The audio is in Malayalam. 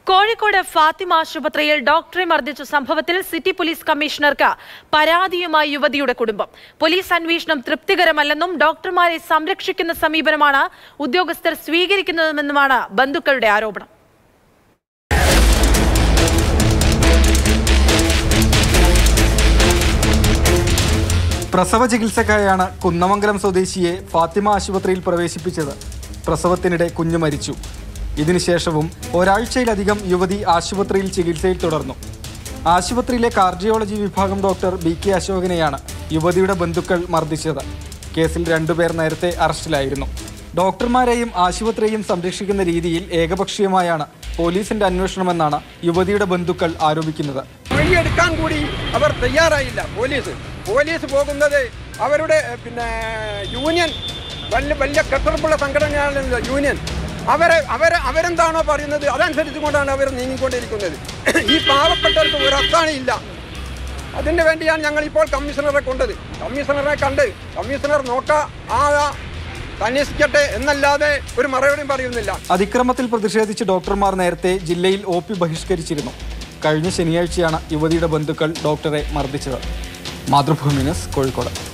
കോഴിക്കോട് ഫാത്തിമ ആശുപത്രിയിൽ ഡോക്ടറെ മർദ്ദിച്ച സംഭവത്തിൽ സിറ്റി പോലീസ് കമ്മീഷണർക്ക് പരാതിയുമായി യുവതിയുടെ കുടുംബം പോലീസ് അന്വേഷണം തൃപ്തികരമല്ലെന്നും ഡോക്ടർമാരെ സംരക്ഷിക്കുന്ന സമീപനമാണ് ഉദ്യോഗസ്ഥർ സ്വീകരിക്കുന്നതെന്നുമാണ് ബന്ധുക്കളുടെ ആരോപണം പ്രസവ ചികിത്സക്കായാണ് കുന്നമംഗലം സ്വദേശിയെ ഫാത്തിമ ആശുപത്രിയിൽ പ്രവേശിപ്പിച്ചത് പ്രസവത്തിനിടെ കുഞ്ഞു മരിച്ചു ഇതിനുശേഷവും ഒരാഴ്ചയിലധികം യുവതി ആശുപത്രിയിൽ ചികിത്സയിൽ തുടർന്നു ആശുപത്രിയിലെ കാർഡിയോളജി വിഭാഗം ഡോക്ടർ ബി കെ അശോകനെയാണ് യുവതിയുടെ ബന്ധുക്കൾ മർദ്ദിച്ചത് കേസിൽ രണ്ടുപേർ നേരത്തെ അറസ്റ്റിലായിരുന്നു ഡോക്ടർമാരെയും ആശുപത്രിയെയും സംരക്ഷിക്കുന്ന രീതിയിൽ ഏകപക്ഷീയമായാണ് പോലീസിന്റെ അന്വേഷണമെന്നാണ് യുവതിയുടെ ബന്ധുക്കൾ ആരോപിക്കുന്നത് മൊഴിയെടുക്കാൻ കൂടി അവർ തയ്യാറായില്ല പോലീസ് പോലീസ് പോകുന്നത് അവരുടെ എഹ്, പിന്നെ യൂണിയൻ വലിയ വലിയ കെട്ടുറപ്പുള്ള സംഘടനയാണല്ലോ യൂണിയൻ അവരെ അവരെ അവരെന്താണോ പറയുന്നത് അതനുസരിച്ച് കൊണ്ടാണ് അവർ നീങ്ങിക്കൊണ്ടിരിക്കുന്നത് ഈ പാവപ്പെട്ടവർക്ക് ഒരു അത്താണിയില്ല അതിന് വേണ്ടിയാണ് ഞങ്ങൾ ഇപ്പോൾ കമ്മീഷണറെ കൊണ്ടത് കമ്മീഷണറെ കണ്ട് കമ്മീഷണർ നോക്ക ആ അന്വേഷിക്കട്ടെ എന്നല്ലാതെ ഒരു മറുപടിയും പറയുന്നില്ല അതിക്രമത്തിൽ പ്രതിഷേധിച്ച് ഡോക്ടർമാർ നേരത്തെ ജില്ലയിൽ ഒ പി ബഹിഷ്കരിച്ചിരുന്നു കഴിഞ്ഞ ശനിയാഴ്ചയാണ് യുവതിയുടെ ബന്ധുക്കൾ ഡോക്ടറെ മർദ്ദിച്ചത് മാതൃഭൂമി ന്യൂസ് കോഴിക്കോട്